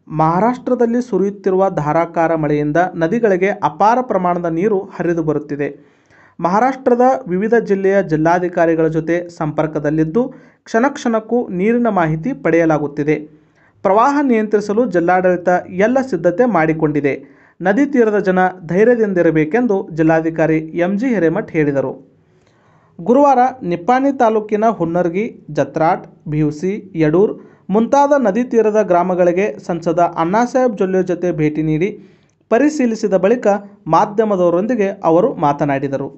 ಮಹಾರಾಷ್ಟ್ರದಲ್ಲಿ ಸುರಿಯುತ್ತಿರುವ ಧಾರಾಕಾರ ಮಳೆಯಿಂದ ನದಿಗಳಿಗೆ ಅಪಾರ ಪ್ರಮಾಣದ ನೀರು ಹರಿದು ಬರುತ್ತಿದೆ ಮಹಾರಾಷ್ಟ್ರದ ವಿವಿಧ ಜಿಲ್ಲೆಯ ಜಿಲ್ಲಾಧಿಕಾರಿಗಳ ಜೊತೆ ಸಂಪರ್ಕದಲ್ಲಿದ್ದು ಕ್ಷಣ ಕ್ಷಣಕ್ಕೂ ನೀರಿನ ಮಾಹಿತಿ ಪಡೆಯಲಾಗುತ್ತಿದೆ ಪ್ರವಾಹ ನಿಯಂತ್ರಿಸಲು ಜಿಲ್ಲಾಡಳಿತ ಎಲ್ಲ ಸಿದ್ಧತೆ ಮಾಡಿಕೊಂಡಿದೆ ನದಿ ತೀರದ ಜನ ಧೈರ್ಯದಿಂದಿರಬೇಕೆಂದು ಜಿಲ್ಲಾಧಿಕಾರಿ ಎಂ ಜಿ ಹಿರೇಮಠ್ ಹೇಳಿದರು ಗುರುವಾರ ನಿಪ್ಪಾಣಿ ತಾಲೂಕಿನ ಹುನ್ನರ್ಗಿ ಜತ್ರಾಟ್ ಭಿವ್ಸಿ ಯಡೂರ್ ಮುಂತಾದ ನದಿ ತೀರದ ಗ್ರಾಮಗಳಿಗೆ ಸಂಸದ ಅಣ್ಣಾಸಾಹೇಬ್ ಜೊಲ್ಲೆ ಜೊತೆ ಭೇಟಿ ನೀಡಿ ಪರಿಶೀಲಿಸಿದ ಬಳಿಕ ಮಾಧ್ಯಮದವರೊಂದಿಗೆ ಅವರು ಮಾತನಾಡಿದರು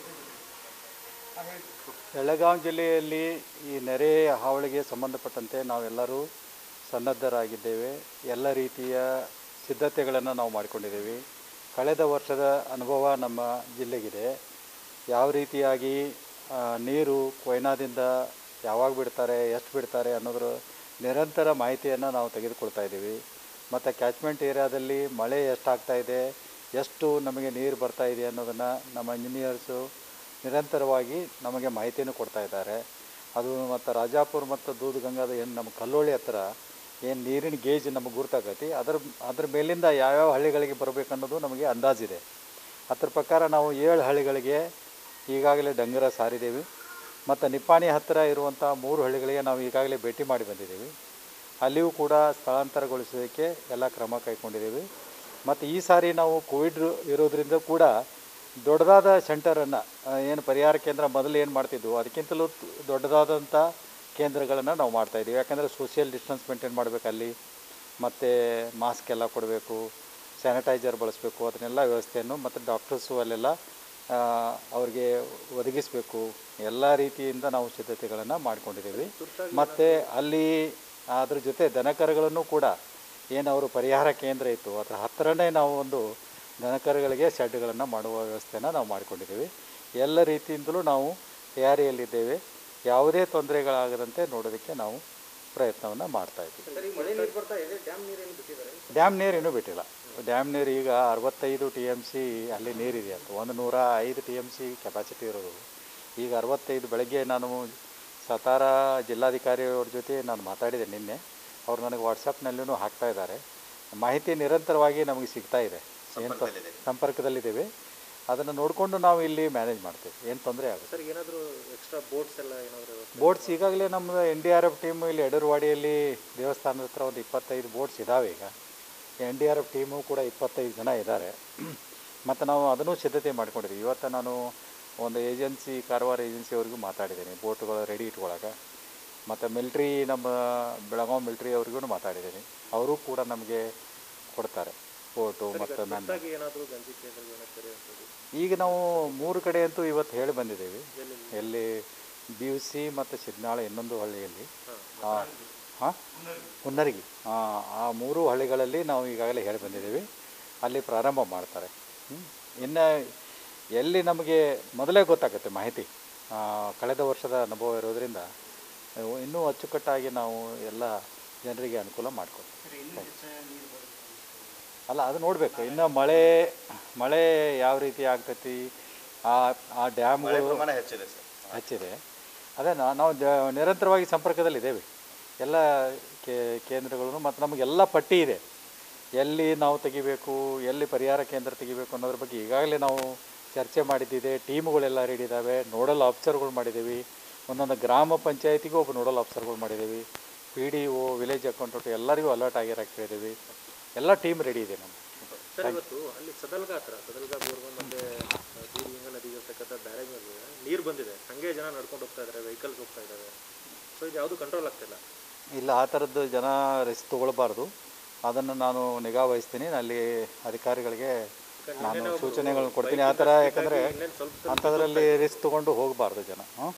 ಬೆಳಗಾವಿ ಜಿಲ್ಲೆಯಲ್ಲಿ ಈ ನೆರೆ ಹಾವಳಿಗೆ ಸಂಬಂಧಪಟ್ಟಂತೆ ನಾವೆಲ್ಲರೂ ಸನ್ನದ್ಧರಾಗಿದ್ದೇವೆ ಎಲ್ಲ ರೀತಿಯ ಸಿದ್ಧತೆಗಳನ್ನು ನಾವು ಮಾಡಿಕೊಂಡಿದ್ದೇವೆ ಕಳೆದ ವರ್ಷದ ಅನುಭವ ನಮ್ಮ ಜಿಲ್ಲೆಗಿದೆ ಯಾವ ರೀತಿಯಾಗಿ ಆ, ನೀರು ಕೊಯ್ನಾದಿಂದ ಯಾವಾಗ ಬಿಡ್ತಾರೆ ಎಷ್ಟು ಬಿಡ್ತಾರೆ ಅನ್ನೋದ್ರ ನಿರಂತರ ಮಾಹಿತಿಯನ್ನು ನಾವು ತೆಗೆದುಕೊಳ್ತಾ ಇದ್ದೀವಿ ಮತ್ತು ಕ್ಯಾಚ್ಮೆಂಟ್ ಏರಿಯಾದಲ್ಲಿ ಮಳೆ ಎಷ್ಟಾಗ್ತಾ ಇದೆ ಎಷ್ಟು ನಮಗೆ ನೀರು ಬರ್ತಾ ಇದೆ ಅನ್ನೋದನ್ನು ನಮ್ಮ ಇಂಜಿನಿಯರ್ಸು ನಿರಂತರವಾಗಿ ನಮಗೆ ಮಾಹಿತಿಯನ್ನು ಕೊಡ್ತಾ ಇದ್ದಾರೆ ಅದು ಮತ್ತು ರಾಜಾಪುರ ಮತ್ತು ದೂಧಗಂಗಾದ ಏನು ನಮ್ಮ ಕಲ್ಲೋಳಿ ಹತ್ರ ಏನು ನೀರಿನ ಗೇಜ್ ನಮಗೆ ಗುರ್ತಾಗೈತಿ ಅದ್ರ ಅದ್ರ ಮೇಲಿಂದ ಯಾವ್ಯಾವ ಹಳ್ಳಿಗಳಿಗೆ ಬರಬೇಕನ್ನೋದು ನಮಗೆ ಅಂದಾಜಿದೆ ಅದ್ರ ಪ್ರಕಾರ ನಾವು ಏಳು ಹಳ್ಳಿಗಳಿಗೆ ಈಗಾಗಲೇ ಡಂಗರ ಸಾರಿದ್ದೇವೆ ಮತ್ತು ನಿಪ್ಪಾಣಿ ಹತ್ತಿರ ಇರುವಂಥ ಮೂರು ಹಳ್ಳಿಗಳಿಗೆ ನಾವು ಈಗಾಗಲೇ ಭೇಟಿ ಮಾಡಿ ಬಂದಿದ್ದೀವಿ ಅಲ್ಲಿಯೂ ಕೂಡ ಸ್ಥಳಾಂತರಗೊಳಿಸೋದಕ್ಕೆ ಎಲ್ಲ ಕ್ರಮ ಕೈಗೊಂಡಿದ್ದೀವಿ ಮತ್ತು ಈ ಸಾರಿ ನಾವು ಕೋವಿಡ್ ಇರೋದ್ರಿಂದ ಕೂಡ ದೊಡ್ಡದಾದ ಸೆಂಟರನ್ನು ಏನು ಪರಿಹಾರ ಕೇಂದ್ರ ಮೊದಲು ಏನು ಮಾಡ್ತಿದ್ವು ಅದಕ್ಕಿಂತಲೂ ತು- ದೊಡ್ಡದಾದಂಥ ಕೇಂದ್ರಗಳನ್ನು ನಾವು ಮಾಡ್ತಾಯಿದ್ದೀವಿ ಯಾಕಂದರೆ ಸೋಷಿಯಲ್ ಡಿಸ್ಟೆನ್ಸ್ ಮೇಂಟೈನ್ ಮಾಡಬೇಕು ಅಲ್ಲಿ ಮತ್ತು ಮಾಸ್ಕ್ ಎಲ್ಲ ಕೊಡಬೇಕು ಸ್ಯಾನಿಟೈಸರ್ ಬಳಸಬೇಕು ಅದನ್ನೆಲ್ಲ ವ್ಯವಸ್ಥೆಯನ್ನು ಮತ್ತು ಡಾಕ್ಟರ್ಸು ಅಲ್ಲೆಲ್ಲ ಆ, ಅವ್ರಿಗೆ ಒದಗಿಸಬೇಕು ಎಲ್ಲ ರೀತಿಯಿಂದ ನಾವು ಸಿದ್ಧತೆಗಳನ್ನು ಮಾಡ್ಕೊಂಡಿದ್ದೀವಿ ಮತ್ತು ಅಲ್ಲಿ ಅದ್ರ ಜೊತೆ ದನಕರುಗಳನ್ನು ಕೂಡ ಏನು ಅವರು ಪರಿಹಾರ ಕೇಂದ್ರ ಇತ್ತು ಅದರ ಹತ್ತಿರನೇ ನಾವು ಒಂದು ದನಕರುಗಳಿಗೆ ಶೆಡ್ಗಳನ್ನು ಮಾಡುವ ವ್ಯವಸ್ಥೆನ ನಾವು ಮಾಡಿಕೊಂಡಿದ್ದೀವಿ ಎಲ್ಲ ರೀತಿಯಿಂದಲೂ ನಾವು ತಯಾರಿಯಲ್ಲಿದ್ದೇವೆ ಯಾವುದೇ ತೊಂದರೆಗಳಾಗದಂತೆ ನೋಡೋದಕ್ಕೆ ನಾವು ಪ್ರಯತ್ನವನ್ನು ಮಾಡ್ತಾ ಇದ್ದೀವಿ ಡ್ಯಾಮ್ ನೀರು ಇನ್ನೂ ಬಿಟ್ಟಿಲ್ಲ ಡ್ಯಾಮ್ ನೀರು ಈಗ ಅರವತ್ತೈದು ಟಿ ಎಮ್ ಸಿ ಅಲ್ಲಿ ನೀರಿದೆ ಅಂತ ಒಂದು ನೂರ ಐದು ಟಿ ಎಮ್ ಸಿ ಕೆಪಾಸಿಟಿ ಇರೋದು ಈಗ ಅರವತ್ತೈದು ಬೆಳಗ್ಗೆ ನಾನು ಸತಾರ ಜಿಲ್ಲಾಧಿಕಾರಿ ಅವ್ರ ಜೊತೆ ನಾನು ಮಾತಾಡಿದೆ ನಿನ್ನೆ ಅವ್ರು ನನಗೆ ವಾಟ್ಸಪ್ನಲ್ಲೂ ಹಾಕ್ತಾ ಇದ್ದಾರೆ ಮಾಹಿತಿ ನಿರಂತರವಾಗಿ ನಮಗೆ ಸಿಗ್ತಾ ಇದೆ ಏನು ತೊ- ಸಂಪರ್ಕದಲ್ಲಿದ್ದೇವೆ ಅದನ್ನು ನೋಡಿಕೊಂಡು ನಾವು ಇಲ್ಲಿ ಮ್ಯಾನೇಜ್ ಮಾಡ್ತೇವೆ ಏನು ತೊಂದರೆ ಆಗುತ್ತೆ ಸರ್ ಏನಾದರೂ ಎಕ್ಸ್ಟ್ರಾ ಬೋಟ್ಸ್ ಎಲ್ಲ ಏನಾದರೂ ಬೋಟ್ಸ್ ಈಗಾಗಲೇ ನಮ್ಮದು N D R F team ಇಲ್ಲಿ ಎಡರ್ವಾಡಿಯಲ್ಲಿ ದೇವಸ್ಥಾನದ ಹತ್ರ ಒಂದು ಇಪ್ಪತ್ತೈದು ಬೋಟ್ಸ್ ಇದ್ದಾವೆ ಈಗ N D R F team ಕೂಡ ಇಪ್ಪತ್ತೈದು ಜನ ಇದ್ದಾರೆ ಮತ್ತು ನಾವು ಅದನ್ನು ಸಿದ್ಧತೆ ಮಾಡ್ಕೊಂಡಿದ್ದೀವಿ ಇವತ್ತು ನಾನು ಒಂದು ಏಜೆನ್ಸಿ ಕಾರವಾರ ಏಜೆನ್ಸಿಯವ್ರಿಗೂ ಮಾತಾಡಿದ್ದೀನಿ ಬೋಟ್ಗಳು ರೆಡಿ ಇಟ್ಕೊಳಕ್ಕೆ ಮತ್ತು ಮಿಲ್ಟ್ರಿ ನಮ್ಮ ಬೆಳಗಾವಿ ಮಿಲ್ಟ್ರಿ ಅವ್ರಿಗೂ ಮಾತಾಡಿದ್ದೀನಿ ಅವರು ಕೂಡ ನಮಗೆ ಕೊಡ್ತಾರೆ ಬೋಟು ಮತ್ತು ನನ್ನ ಹೊಸದಾಗಿ ಏನಾದರೂ ಗಂಜಿ ಕೇಂದ್ರ ಏನಾದ್ರು ತೆರೆಯುವಂಥದ್ದು ಈಗ ನಾವು ಮೂರು ಕಡೆ ಅಂತೂ ಇವತ್ತು ಹೇಳಿ ಬಂದಿದ್ದೇವೆ ಎಲ್ಲಿ ಬಿ ಯು ಸಿ ಮತ್ತು ಸಿದ್ನಾಳ ಇನ್ನೊಂದು ಹಳ್ಳಿಯಲ್ಲಿ ಹಾಂ ಹುನ್ನರ್ಗಿ ಹಾಂ ಆ ಮೂರು ಹಳ್ಳಿಗಳಲ್ಲಿ ನಾವು ಈಗಾಗಲೇ ಹೇಳಿ ಬಂದಿದ್ದೀವಿ ಅಲ್ಲಿ ಪ್ರಾರಂಭ ಮಾಡ್ತಾರೆ ಹ್ಮ್. ಇನ್ನು ಎಲ್ಲಿ ನಮಗೆ ಮೊದಲೇ ಗೊತ್ತಾಗುತ್ತೆ ಮಾಹಿತಿ ಆ, ಕಳೆದ ವರ್ಷದ ಅನುಭವ ಇರೋದ್ರಿಂದ ನಾವು ಇನ್ನೂ ಅಚ್ಚುಕಟ್ಟಾಗಿ ನಾವು ಎಲ್ಲ ಜನರಿಗೆ ಅನುಕೂಲ ಮಾಡಿಕೊಡ್ತೀವಿ ಅಲ್ಲ ಅದು ನೋಡಬೇಕು ಇನ್ನು ಮಳೆ ಮಳೆ ಯಾವ ರೀತಿ ಆಗ್ತೈತಿ ಆ ಆ ಡ್ಯಾಮ್ಗಳು ಹೆಚ್ಚಿದೆ ಅದೇ ನಾ- ನಾವು ಜ ನಿರಂತರವಾಗಿ ಸಂಪರ್ಕದಲ್ಲಿದ್ದೇವೆ ಎಲ್ಲ ಕೇ ಕೇಂದ್ರಗಳು ಮತ್ತು ನಮಗೆಲ್ಲ ಪಟ್ಟಿ ಇದೆ ಎಲ್ಲಿ ನಾವು ತೆಗಿಬೇಕು ಎಲ್ಲಿ ಪರಿಹಾರ ಕೇಂದ್ರ ತೆಗಿಬೇಕು ಅನ್ನೋದ್ರ ಬಗ್ಗೆ ಈಗಾಗಲೇ ನಾವು ಚರ್ಚೆ ಮಾಡಿದ್ದಿದೆ ಟೀಮ್ಗಳೆಲ್ಲ ರೆಡಿ ಇದ್ದಾವೆ ನೋಡಲ್ ಆಫೀಸರ್ಗಳು ಮಾಡಿದ್ದೀವಿ ಒಂದೊಂದು ಗ್ರಾಮ ಪಂಚಾಯತಿಗೂ ಒಬ್ಬ ನೋಡಲ್ ಆಫೀಸರ್ಗಳು ಮಾಡಿದ್ದೀವಿ P D O village accountant ಎಲ್ಲರಿಗೂ ಅಲರ್ಟ್ ಆಗಿರಕ್ಕೆ ಹೇಳಿದ್ದೀವಿ ಎಲ್ಲ ಟೀಮ್ ರೆಡಿ ಇದೆ ನಮ್ಗೆ ಸರ್ ಇವತ್ತು ಅಲ್ಲಿ ಸದಲ್ಗ ಹತ್ರ ಸದಲ್ಗ ಬೋರ್ಗನ್ ಮತ್ತೆ ದೂರಗಂಗಾ ನದಿಗೆ ಇರ್ತಕ್ಕಂಥ ಬ್ಯಾರೇಜ್ ಮೇಲೆ ನೀರು ಬಂದಿದೆ ಹಾಗೆ ಜನ ನಡ್ಕೊಂಡು ಹೋಗ್ತಾ ಇದ್ದಾರೆ ವೆಹಿಕಲ್ಸ್ ಹೋಗ್ತಾ ಇದ್ದಾರೆ ಸೊ ಇದು ಯಾವುದು ಕಂಟ್ರೋಲ್ ಆಗ್ತಿಲ್ಲ ಇಲ್ಲ ಆ ಥರದ್ದು ಜನ ರಿಸ್ಕ್ ತೊಗೊಳ್ಬಾರ್ದು ಅದನ್ನು ನಾನು ನಿಗಾ ವಹಿಸ್ತೀನಿ ಅಲ್ಲಿ ಅಧಿಕಾರಿಗಳಿಗೆ ನಾನು ಸೂಚನೆಗಳನ್ನ ಕೊಡ್ತೀನಿ ಆ ಥರ ಯಾಕಂದರೆ ಇನ್ನೇನು ಸ್ವಲ್ಪ ಅಂಥದ್ರಲ್ಲಿ ರಿಸ್ಕ್ ತೊಗೊಂಡು ಹೋಗಬಾರ್ದು ಜನ ಹಾಂ